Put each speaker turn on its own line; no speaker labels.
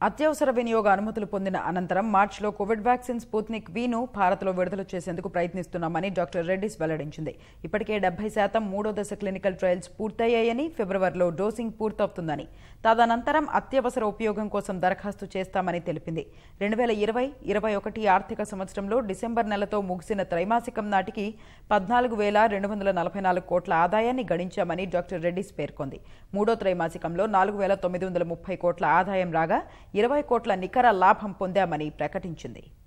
అత్యవసర వినియోగ అనుమతులు పొందిన అనంతరం మార్చిలో కోవిడ్ వ్యాక్సిన్ స్పుత్నిక్ వీను భారత్లో విడుదల చేసేందుకు ప్రయత్నిస్తున్నామని డాక్టర్ రెడ్డిస్ వెల్లడించింది ఇప్పటికే డెబ్బై శాతం మూడో దశ క్లినికల్ ట్రయల్స్ పూర్తయ్యాయని ఫిబ్రవరిలో డోసింగ్ పూర్తవుతుందని తదనంతరం అత్యవసర ఉపయోగం కోసం దరఖాస్తు చేస్తామని తెలిపింది రెండు వేల ఇరవై ఇరవై ఒకటి ఆర్థిక సంవత్సరంలో డిసెంబర్ నెలతో ముగిసిన త్రైమాసికం నాటికి పద్నాలుగు వేల రెండు వందల నలభై నాలుగు కోట్ల ఆదాయాన్ని గడించామని డాక్టర్ రెడ్డిస్ పేర్కొంది మూడో త్రైమాసికంలో నాలుగు వేల తొమ్మిది వందల ముప్పై కోట్ల ఆదాయం రాగా ఇరవై కోట్ల నికర లాభం పొందామని ప్రకటించింది